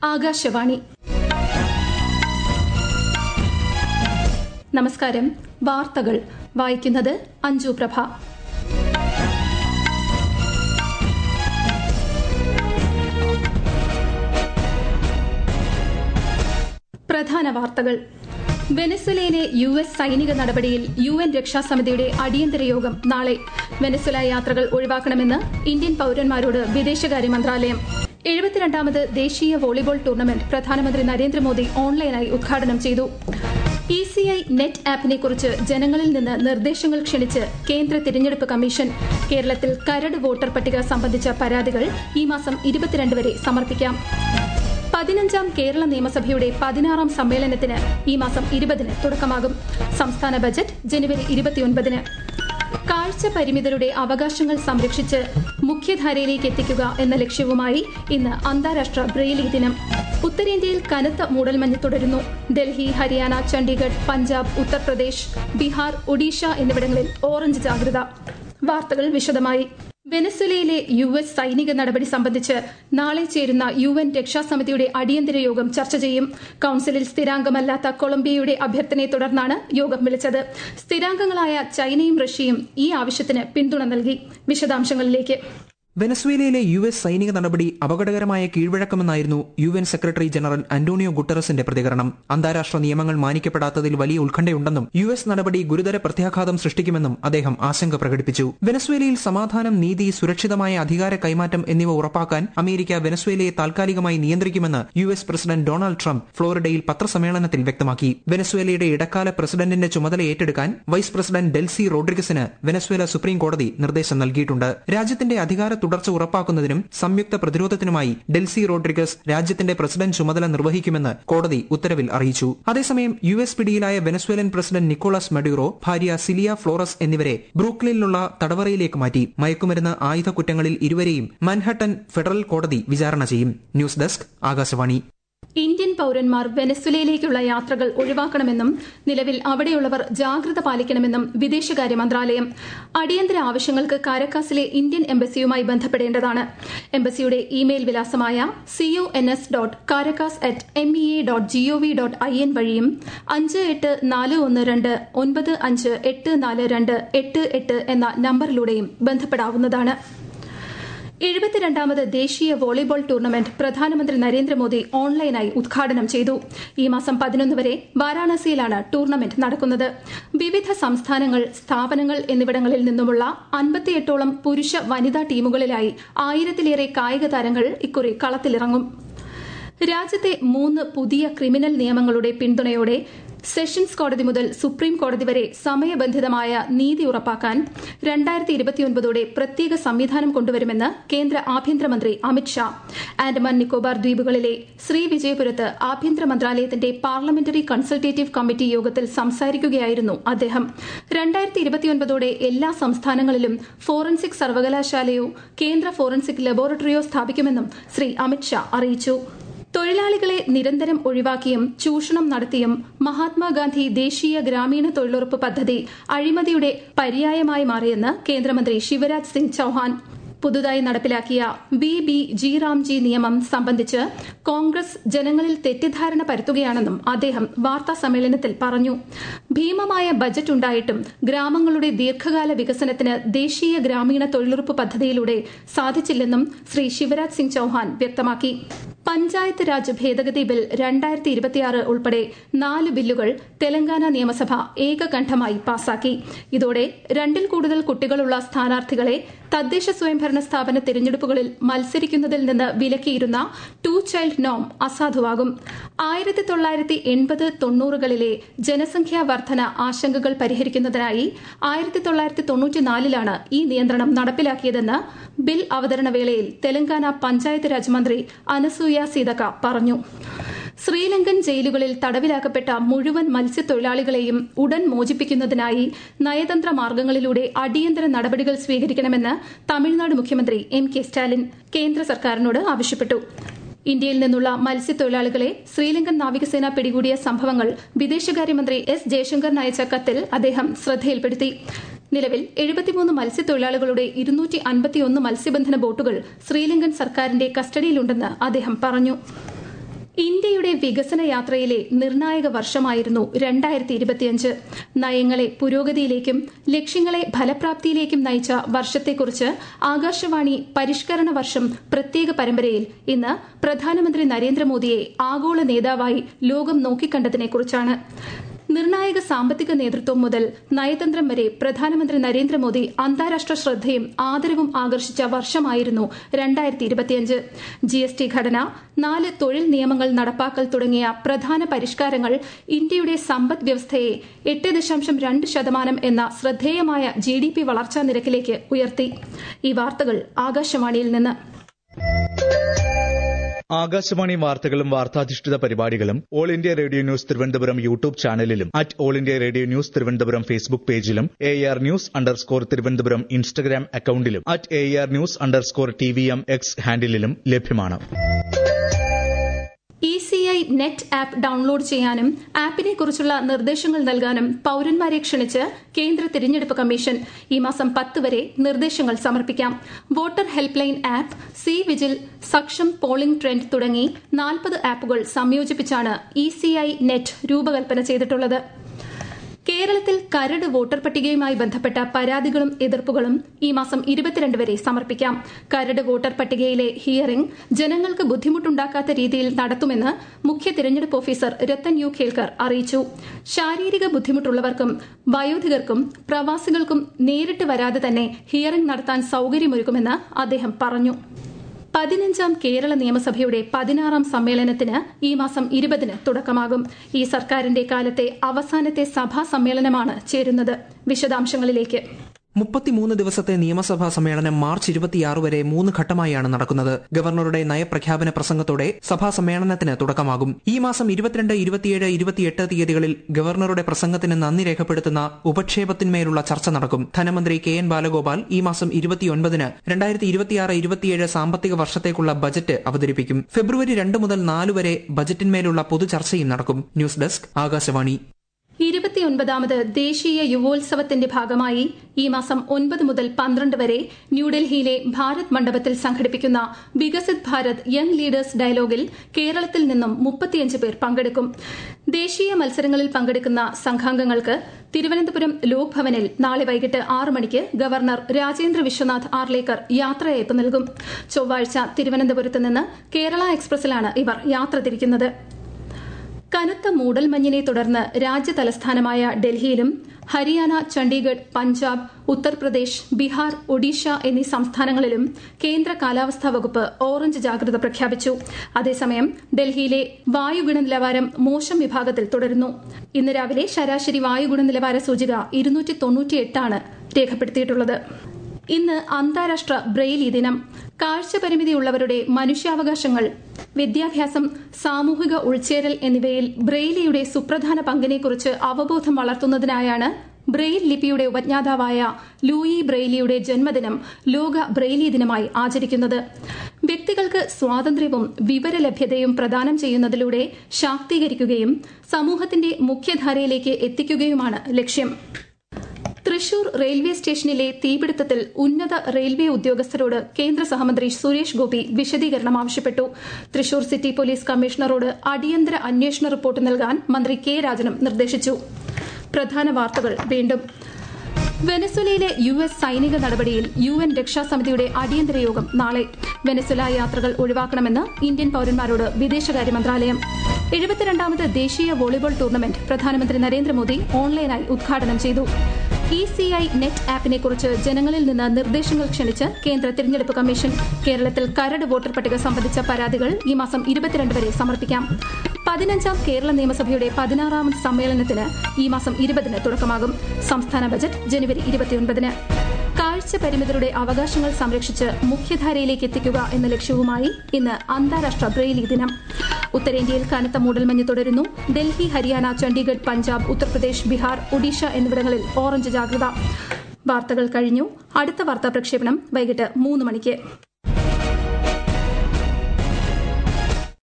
ആകാശവാണി നമസ്കാരം വാർത്തകൾ വായിക്കുന്നത് അഞ്ജു പ്രഭ പ്രധാന വാർത്തകൾ വെനസ്വലയിലെ യു എസ് സൈനിക നടപടിയിൽ യു എൻ രക്ഷാസമിതിയുടെ അടിയന്തര യോഗം നാളെ വെനസ്വല യാത്രകൾ ഒഴിവാക്കണമെന്ന് ഇന്ത്യൻ പൌരന്മാരോട് വിദേശകാര്യ മന്ത്രാലയം എഴുപത്തിരണ്ടാമത് ദേശീയ വോളിബോൾ ടൂർണമെന്റ് പ്രധാനമന്ത്രി നരേന്ദ്രമോദി ഓൺലൈനായി ഉദ്ഘാടനം ചെയ്തു ഇ സി ഐ നെറ്റ് ആപ്പിനെക്കുറിച്ച് ജനങ്ങളിൽ നിന്ന് നിർദ്ദേശങ്ങൾ ക്ഷണിച്ച് കേന്ദ്ര തിരഞ്ഞെടുപ്പ് കമ്മീഷൻ കേരളത്തിൽ കരട് വോട്ടർ പട്ടിക സംബന്ധിച്ച പരാതികൾ ഈ മാസം ഇരുപത്തിരണ്ട് വരെ സമർപ്പിക്കാം പതിനഞ്ചാം കേരള നിയമസഭയുടെ പതിനാറാം സമ്മേളനത്തിന് ഈ മാസം ഇരുപതിന് തുടക്കമാകും സംസ്ഥാന ബജറ്റ് ജനുവരി ഇരുപത്തിയൊൻപതിന് കാഴ്ച പരിമിതരുടെ അവകാശങ്ങൾ സംരക്ഷിച്ച് മുഖ്യധാരയിലേക്ക് എത്തിക്കുക എന്ന ലക്ഷ്യവുമായി ഇന്ന് അന്താരാഷ്ട്ര ബ്രെയിലി ദിനം ഉത്തരേന്ത്യയിൽ കനത്ത മൂടൽമഞ്ഞ് തുടരുന്നു ഡൽഹി ഹരിയാന ചണ്ഡീഗഡ് പഞ്ചാബ് ഉത്തർപ്രദേശ് ബീഹാർ ഒഡീഷ എന്നിവിടങ്ങളിൽ ഓറഞ്ച് ജാഗ്രത വാർത്തകൾ വിശദമായി വെനസ്വലയിലെ യു എസ് സൈനിക നടപടി സംബന്ധിച്ച് നാളെ ചേരുന്ന യു എൻ രക്ഷാസമിതിയുടെ അടിയന്തര യോഗം ചർച്ച ചെയ്യും കൌൺസിലിൽ സ്ഥിരാംഗമല്ലാത്ത കൊളംബിയയുടെ അഭ്യർത്ഥനയെ തുടർന്നാണ് യോഗം വിളിച്ചത് സ്ഥിരാംഗങ്ങളായ ചൈനയും റഷ്യയും ഈ ആവശ്യത്തിന് പിന്തുണ നൽകി വിശദാംശങ്ങളിലേക്ക് വെനസ്വേലയിലെ യു എസ് സൈനിക നടപടി അപകടകരമായ കീഴ്വഴക്കമെന്നായിരുന്നു U N secretary general Antonio ഗുട്ടറസിന്റെ പ്രതികരണം അന്താരാഷ്ട്ര നിയമങ്ങൾ മാനിക്കപ്പെടാത്തതിൽ വലിയ ഉത്കണ്ഠയുണ്ടെന്നും യു എസ് നടപടി ഗുരുതര പ്രത്യാഘാതം സൃഷ്ടിക്കുമെന്നും അദ്ദേഹം ആശങ്ക പ്രകടിപ്പിച്ചു വെനസ്വേലയിൽ സമാധാനം നീതി സുരക്ഷിതമായ അധികാര കൈമാറ്റം എന്നിവ ഉറപ്പാക്കാൻ അമേരിക്ക വെനസ്വേലയെ താൽക്കാലികമായി നിയന്ത്രിക്കുമെന്ന് U S president Donald Trump ഫ്ലോറിഡയിൽ പത്രസമ്മേളനത്തിൽ വ്യക്തമാക്കി വെനസ്വേലയുടെ ഇടക്കാല പ്രസിഡന്റിന്റെ ചുമതല ഏറ്റെടുക്കാൻ വൈസ് പ്രസിഡന്റ് ഡെൽസി റോഡ്രിഗസിന് വെനസ്വേല സുപ്രീം കോടതി നിർദ്ദേശം നൽകിയിട്ടുണ്ട് രാജ്യത്തിന്റെ അധികാര തുടർച്ച ഉറപ്പാക്കുന്നതിനും സംയുക്ത പ്രതിരോധത്തിനുമായി ഡെൽസി റോഡ്രിഗസ് രാജ്യത്തിന്റെ പ്രസിഡന്റ് ചുമതല നിർവഹിക്കുമെന്ന് കോടതി ഉത്തരവിൽ അറിയിച്ചു അതേസമയം യു എസ് പിടിയിലായ വെനസ്വേലൻ പ്രസിഡന്റ് നിക്കോളാസ് മഡ്യൂറോ ഭാര്യ സിലിയ ഫ്ലോറസ് എന്നിവരെ ബ്രൂക്ലിനിലുള്ള തടവറയിലേക്ക് മാറ്റി മയക്കുമരുന്ന് ആയുധ കുറ്റങ്ങളിൽ ഇരുവരെയും മൻഹട്ടൻ ഫെഡറൽ കോടതി വിചാരണ ചെയ്യും ന്യൂസ് ഡെസ്ക് ആകാശവാണി ഇന്ത്യൻ പൌരന്മാർ വെനസ്വലയിലേക്കുള്ള യാത്രകൾ ഒഴിവാക്കണമെന്നും നിലവിൽ അവിടെയുള്ളവർ ജാഗ്രത പാലിക്കണമെന്നും വിദേശകാര്യ മന്ത്രാലയം അടിയന്തര ആവശ്യങ്ങൾക്ക് കാരക്കാസിലെ ഇന്ത്യൻ എംബസിയുമായി ബന്ധപ്പെടേണ്ടതാണ് എംബസിയുടെ ഇമെയിൽ വിലാസമായ C O N S dot Caracas at M E A dot G O V dot I N വഴിയും അഞ്ച് എട്ട് നാല് ഒന്ന് രണ്ട് ഒൻപത് അഞ്ച് എട്ട് നാല് രണ്ട് എട്ട് എട്ട് എന്ന നമ്പറിലൂടെയും ബന്ധപ്പെടാവുന്നതാണ് എഴുപത്തിരണ്ടാമത് ദേശീയ വോളിബോൾ ടൂർണമെന്റ് പ്രധാനമന്ത്രി നരേന്ദ്രമോദി ഓൺലൈനായി ഉദ്ഘാടനം ചെയ്തു ഈ മാസം പതിനൊന്ന് വരെ വാരാണസിയിലാണ് ടൂർണമെന്റ് നടക്കുന്നത് വിവിധ സംസ്ഥാനങ്ങൾ സ്ഥാപനങ്ങൾ എന്നിവിടങ്ങളിൽ നിന്നുമുള്ള അൻപത്തിയെട്ടോളം പുരുഷ വനിതാ ടീമുകളിലായി ആയിരത്തിലേറെ കായിക താരങ്ങൾ ഇക്കുറി കളത്തിലിറങ്ങും രാജ്യത്തെ മൂന്ന് പുതിയ ക്രിമിനൽ നിയമങ്ങളുടെ പിന്തുണയോടെ സെഷൻസ് കോടതി മുതൽ സുപ്രീം കോടതി വരെ സമയബന്ധിതമായ നീതി ഉറപ്പാക്കാൻ രണ്ടായിരത്തി ഇരുപത്തിയൊൻപതോടെ പ്രത്യേക സംവിധാനം കൊണ്ടുവരുമെന്ന് കേന്ദ്ര ആഭ്യന്തരമന്ത്രി അമിത്ഷാ ആൻഡമാൻ നിക്കോബാർ ദ്വീപുകളിലെ ശ്രീവിജയപുരത്ത് ആഭ്യന്തര മന്ത്രാലയത്തിന്റെ പാർലമെന്ററി കൺസൾട്ടേറ്റീവ് കമ്മിറ്റി യോഗത്തിൽ സംസാരിക്കുകയായിരുന്നു അദ്ദേഹം രണ്ടായിരത്തി ഇരുപത്തിയൊൻപതോടെ എല്ലാ സംസ്ഥാനങ്ങളിലും ഫോറൻസിക് സർവകലാശാലയോ കേന്ദ്ര ഫോറൻസിക് ലബോറട്ടറിയോ സ്ഥാപിക്കുമെന്നും ശ്രീ അമിത്ഷാ അറിയിച്ചു തൊഴിലാളികളെ നിരന്തരം ഒഴിവാക്കിയും ചൂഷണം നടത്തിയും മഹാത്മാഗാന്ധി ദേശീയ ഗ്രാമീണ തൊഴിലുറപ്പ് പദ്ധതി അഴിമതിയുടെ പര്യായമായി മാറിയെന്ന് കേന്ദ്രമന്ത്രി ശിവരാജ് സിംഗ് ചൌഹാൻ പുതുതായി നടപ്പിലാക്കിയ വി ബി ജി റാംജി നിയമം സംബന്ധിച്ച് കോൺഗ്രസ് ജനങ്ങളിൽ തെറ്റിദ്ധാരണ പരത്തുകയാണെന്നും അദ്ദേഹം വാർത്താ സമ്മേളനത്തിൽ പറഞ്ഞു ഭീമമായ ബജറ്റ് ഉണ്ടായിട്ടും ഗ്രാമങ്ങളുടെ ദീർഘകാല വികസനത്തിന് ദേശീയ ഗ്രാമീണ തൊഴിലുറപ്പ് പദ്ധതിയിലൂടെ സാധിച്ചില്ലെന്നും ശ്രീ ശിവരാജ് സിംഗ് ചൌഹാൻ വ്യക്തമാക്കി പഞ്ചായത്ത് രാജ് ഭേദഗതി ബിൽ രണ്ടായിരത്തി ഇരുപത്തിയാറ് ഉൾപ്പെടെ നാല് ബില്ലുകൾ തെലങ്കാന നിയമസഭ ഏകകണ്ഠമായി പാസാക്കി ഇതോടെ രണ്ടിൽ കൂടുതൽ കുട്ടികളുള്ള സ്ഥാനാർത്ഥികളെ തദ്ദേശ സ്വയംഭരണ സ്ഥാപന തിരഞ്ഞെടുപ്പുകളിൽ മത്സരിക്കുന്നതിൽ നിന്ന് വിലക്കിയിരുന്ന ടു ചൈൽഡ് നോം അസാധുവാകും ആയിരത്തി തൊള്ളായിരത്തി എൺപത് തൊണ്ണൂറുകളിലെ ജനസംഖ്യാ വർധന ആശങ്കകൾ പരിഹരിക്കുന്നതിനായി ആയിരത്തി തൊള്ളായിരത്തി തൊണ്ണൂറ്റിനാലിലാണ് ഈ നിയന്ത്രണം നടപ്പിലാക്കിയതെന്ന് ബിൽ അവതരണ വേളയിൽ തെലങ്കാന പഞ്ചായത്ത് രാജ് മന്ത്രി അനസൂയ സീതക്ക പറഞ്ഞു ശ്രീലങ്കൻ ജയിലുകളിൽ തടവിലാക്കപ്പെട്ട മുഴുവൻ മത്സ്യത്തൊഴിലാളികളെയും ഉടൻ മോചിപ്പിക്കുന്നതിനായി നയതന്ത്ര മാർഗങ്ങളിലൂടെ അടിയന്തര നടപടികൾ സ്വീകരിക്കണമെന്ന് തമിഴ്നാട് മുഖ്യമന്ത്രി എം കെ സ്റ്റാലിൻ കേന്ദ്ര സർക്കാരിനോട് ആവശ്യപ്പെട്ടു ഇന്ത്യയിൽ നിന്നുള്ള മത്സ്യത്തൊഴിലാളികളെ ശ്രീലങ്കൻ നാവികസേന പിടികൂടിയ സംഭവങ്ങൾ വിദേശകാര്യമന്ത്രി എസ് ജയശങ്കറിന് അയച്ച കത്തിൽ അദ്ദേഹം ശ്രദ്ധയിൽപ്പെടുത്തി നിലവിൽ എഴുപത്തിമൂന്ന് മത്സ്യത്തൊഴിലാളികളുടെ ഇരുന്നൂറ്റി അൻപത്തിയൊന്ന് മത്സ്യബന്ധന ബോട്ടുകൾ ശ്രീലങ്കൻ സർക്കാരിന്റെ കസ്റ്റഡിയിലുണ്ടെന്ന് അദ്ദേഹം പറഞ്ഞു ഇന്ത്യയുടെ വികസന യാത്രയിലെ നിർണായക വർഷമായിരുന്നു രണ്ടായിരത്തി ഇരുപത്തിയഞ്ച് നയങ്ങളെ പുരോഗതിയിലേക്കും ലക്ഷ്യങ്ങളെ ഫലപ്രാപ്തിയിലേക്കും നയിച്ച വർഷത്തെക്കുറിച്ച് ആകാശവാണി പരിഷ്കരണ വർഷം പ്രത്യേക പരമ്പരയിൽ ഇന്ന് പ്രധാനമന്ത്രി നരേന്ദ്രമോദിയെ ആഗോള നേതാവായി ലോകം നോക്കിക്കണ്ടതിനെക്കുറിച്ചാണ് നിർണായക സാമ്പത്തിക നേതൃത്വം മുതൽ നയതന്ത്രം വരെ പ്രധാനമന്ത്രി നരേന്ദ്രമോദി അന്താരാഷ്ട്ര ശ്രദ്ധയും ആദരവും ആകർഷിച്ച വർഷമായിരുന്നു രണ്ടായിരത്തി ഇരുപത്തിയഞ്ച് ജി എസ് ടി ഘടന നാല് തൊഴിൽ നിയമങ്ങൾ നടപ്പാക്കൽ തുടങ്ങിയ പ്രധാന പരിഷ്കാരങ്ങൾ ഇന്ത്യയുടെ സമ്പദ് വ്യവസ്ഥയെ എട്ട് ദശാംശം രണ്ട് ശതമാനം എന്ന ശ്രദ്ധേയമായ ജി ഡി പി വളർച്ചാ നിരക്കിലേക്ക് ഉയർത്തി ഈ വാർത്തകൾ ആകാശവാണിയിൽ നിന്ന് ആകാശവാണി വാർത്തകളും വാർത്താധിഷ്ഠിത പരിപാടികളും All India Radio News Thiruvananthapuram YouTube ചാനലിലും at All India Radio News Thiruvananthapuram Facebook പേജിലും A R news underscore Thiruvananthapuram Instagram അക്കൌണ്ടിലും at A R news underscore T V M X ഹാൻഡിലും ലഭ്യമാണ് E C I net app download ചെയ്യാനും ആപ്പിനെ കുറിച്ചുള്ള നിർദ്ദേശങ്ങൾ നൽകാനും പൌരന്മാരെ ക്ഷണിച്ച് കേന്ദ്ര തിരഞ്ഞെടുപ്പ് കമ്മീഷൻ ഈ മാസം പത്ത് വരെ നിർദ്ദേശങ്ങൾ സമർപ്പിക്കാം voter help line app C vigil Saksham polling trend തുടങ്ങി നാൽപ്പത് ആപ്പുകൾ സംയോജിപ്പിച്ചാണ് ഇ സി ഐ നെറ്റ് രൂപകൽപ്പന ചെയ്തിട്ടുള്ളത് കേരളത്തിൽ കരട് വോട്ടർ പട്ടികയുമായി ബന്ധപ്പെട്ട പരാതികളും എതിർപ്പുകളും ഈ മാസം ഇരുപത്തിരണ്ട് വരെ സമർപ്പിക്കാം കരട് വോട്ടർ പട്ടികയിലെ ഹിയറിംഗ് ജനങ്ങൾക്ക് ബുദ്ധിമുട്ടുണ്ടാക്കാത്ത രീതിയിൽ നടത്തുമെന്ന് മുഖ്യ തിരഞ്ഞെടുപ്പ് ഓഫീസർ രത്തൻ യു ഖേൽക്കർ അറിയിച്ചു ശാരീരിക ബുദ്ധിമുട്ടുള്ളവർക്കും വയോധികർക്കും പ്രവാസികൾക്കും നേരിട്ട് വരാതെ തന്നെ ഹിയറിംഗ് നടത്താൻ സൌകര്യമൊരുക്കുമെന്ന് അദ്ദേഹം പറഞ്ഞു പതിനഞ്ചാം കേരള നിയമസഭയുടെ പതിനാറാം സമ്മേളനത്തിന് ഈ മാസം ഇരുപതിന് തുടക്കമാകും ഈ സർക്കാരിന്റെ കാലത്തെ അവസാനത്തെ സഭാ സമ്മേളനമാണ് ചേരുന്നത് വിശദാംശങ്ങളിലേക്ക് മുപ്പത്തിമൂന്ന് ദിവസത്തെ നിയമസഭാ സമ്മേളനം മാർച്ച് ഇരുപത്തിയാറ് വരെ മൂന്ന് ഘട്ടമായാണ് നടക്കുന്നത് ഗവർണറുടെ നയപ്രഖ്യാപന പ്രസംഗത്തോടെ സഭാ സമ്മേളനത്തിന് തുടക്കമാകും ഈ മാസം ഇരുപത്തിരണ്ട് ഇരുപത്തിയേഴ് ഇരുപത്തിയെട്ട് തീയതികളിൽ ഗവർണറുടെ പ്രസംഗത്തിന് നന്ദി രേഖപ്പെടുത്തുന്ന ഉപക്ഷേപത്തിന്മേലുള്ള ചർച്ച നടക്കും ധനമന്ത്രി കെ എൻ ബാലഗോപാൽ ഈ മാസം ഇരുപത്തിയൊൻപതിന് രണ്ടായിരത്തി ഇരുപത്തിയാറ് ഇരുപത്തിയേഴ് സാമ്പത്തിക വർഷത്തേക്കുള്ള ബജറ്റ് അവതരിപ്പിക്കും ഫെബ്രുവരി രണ്ട് മുതൽ നാല് വരെ ബജറ്റിന്മേലുള്ള പൊതുചർച്ചയും നടക്കും ന്യൂസ് ഡെസ്ക് ആകാശവാണി ഇരുപത്തിയൊൻപതാമത് ദേശീയ യുവോത്സവത്തിന്റെ ഭാഗമായി ഈ മാസം ഒൻപത് മുതൽ പന്ത്രണ്ട് വരെ ന്യൂഡൽഹിയിലെ ഭാരത് മണ്ഡപത്തിൽ സംഘടിപ്പിക്കുന്ന വികസിത് ഭാരത് യങ് ലീഡേഴ്സ് ഡയലോഗിൽ കേരളത്തിൽ നിന്നും മുപ്പത്തിയഞ്ച് പേർ പങ്കെടുക്കും ദേശീയ മത്സരങ്ങളിൽ പങ്കെടുക്കുന്ന സംഘാംഗങ്ങൾക്ക് തിരുവനന്തപുരം ലോക് ഭവനിൽ നാളെ വൈകിട്ട് ആറ് മണിക്ക് ഗവർണർ രാജേന്ദ്ര വിശ്വനാഥ് ആർലേക്കർ യാത്രയയപ്പ് നൽകും ചൊവ്വാഴ്ച തിരുവനന്തപുരത്ത് നിന്ന് കേരള എക്സ്പ്രസിലാണ് ഇവർ യാത്ര തിരിക്കുന്നത് കനത്ത മൂടൽമഞ്ഞിനെ തുടർന്ന് രാജ്യതലസ്ഥാനമായ ഡൽഹിയിലും ഹരിയാന ചണ്ഡീഗഡ് പഞ്ചാബ് ഉത്തർപ്രദേശ് ബീഹാർ ഒഡീഷ എന്നീ സംസ്ഥാനങ്ങളിലും കേന്ദ്ര കാലാവസ്ഥാ വകുപ്പ് ഓറഞ്ച് ജാഗ്രത പ്രഖ്യാപിച്ചു അതേസമയം ഡൽഹിയിലെ വായു ഗുണനിലവാരം മോശം വിഭാഗത്തിൽ തുടരുന്നു ഇന്ന് രാവിലെ ശരാശരി വായു ഗുണനിലവാര സൂചിക ഇരുന്നൂറ്റി തൊണ്ണൂറ്റിയെട്ടാണ് രേഖപ്പെടുത്തിയിട്ടുള്ളത് ഇന്ന് അന്താരാഷ്ട്ര ബ്രെയിലി ദിനം കാഴ്ചപരിമിതിയുള്ളവരുടെ മനുഷ്യാവകാശങ്ങൾ വിദ്യാഭ്യാസം സാമൂഹിക ഉൾച്ചേരൽ എന്നിവയിൽ ബ്രെയിലിയുടെ സുപ്രധാന പങ്കിനെക്കുറിച്ച് അവബോധം വളർത്തുന്നതിനായാണ് ബ്രെയിൽ ലിപിയുടെ ഉപജ്ഞാതാവായ ലൂയി ബ്രെയിലിയുടെ ജന്മദിനം ലോക ബ്രെയിലി ദിനമായി ആചരിക്കുന്നത് വ്യക്തികൾക്ക് സ്വാതന്ത്ര്യവും വിവരലഭ്യതയും പ്രദാനം ചെയ്യുന്നതിലൂടെ ശാക്തീകരിക്കുകയും സമൂഹത്തിന്റെ മുഖ്യധാരയിലേക്ക് എത്തിക്കുകയുമാണ് ലക്ഷ്യം തൃശൂർ റെയിൽവേ സ്റ്റേഷനിലെ തീപിടുത്തത്തിൽ ഉന്നത റെയിൽവേ ഉദ്യോഗസ്ഥരോട് കേന്ദ്ര സഹമന്ത്രി സുരേഷ് ഗോപി വിശദീകരണം ആവശ്യപ്പെട്ടു തൃശൂർ സിറ്റി പോലീസ് കമ്മീഷണറോട് അടിയന്തര അന്വേഷണ റിപ്പോർട്ട് നൽകാൻ മന്ത്രി കെ രാജനും നിർദ്ദേശിച്ചു പ്രധാന വാർത്തകൾ വീണ്ടും വെനസ്വലയിലെ യു എസ് സൈനിക നടപടിയിൽ യു എൻ രക്ഷാസമിതിയുടെ അടിയന്തര യോഗം നാളെ വെനസ്വല യാത്രകൾ ഒഴിവാക്കണമെന്ന് ഇന്ത്യൻ പൌരന്മാരോട് വിദേശകാര്യ മന്ത്രാലയം എഴുപത്തിരണ്ടാമത് ദേശീയ വോളിബോൾ ടൂർണമെന്റ് പ്രധാനമന്ത്രി നരേന്ദ്രമോദി ഓൺലൈനായി ഉദ്ഘാടനം ചെയ്തു ഇ സി ഐ നെറ്റ് ആപ്പിനെക്കുറിച്ച് ജനങ്ങളിൽ നിന്ന് നിർദ്ദേശങ്ങൾ ക്ഷണിച്ച് കേന്ദ്ര തിരഞ്ഞെടുപ്പ് കമ്മീഷൻ കേരളത്തിൽ കരട് വോട്ടർ പട്ടിക സംബന്ധിച്ച പരാതികൾ ഈ മാസം ഇരുപത്തിരണ്ട് വരെ സമർപ്പിക്കാം പതിനഞ്ചാം കേരള നിയമസഭയുടെ പതിനാറാമത് സമ്മേളനത്തിന് ഈ മാസം ഇരുപതിന് തുടക്കമാകും സംസ്ഥാന ബജറ്റ് ജനുവരി ഇരുപത്തിയൊൻപതിന് കാഴ്ച പരിമിതരുടെ അവകാശങ്ങൾ സംരക്ഷിച്ച് മുഖ്യധാരയിലേക്ക് എത്തിക്കുക എന്ന ലക്ഷ്യവുമായി ഇന്ന് അന്താരാഷ്ട്ര ബ്രെയിലി ദിനം ഉത്തരേന്ത്യയിൽ കനത്ത മൂടൽമഞ്ഞ് തുടരുന്നു ഡൽഹി ഹരിയാന ചണ്ഡീഗഡ് പഞ്ചാബ് ഉത്തർപ്രദേശ് ബീഹാർ ഒഡീഷ എന്നിവിടങ്ങളിൽ ഓറഞ്ച് ജാഗ്രത വാർത്തകൾ കഴിഞ്ഞു അടുത്ത വാർത്താ പ്രക്ഷേപണം വൈകിട്ട് മൂന്ന് മണിക്ക്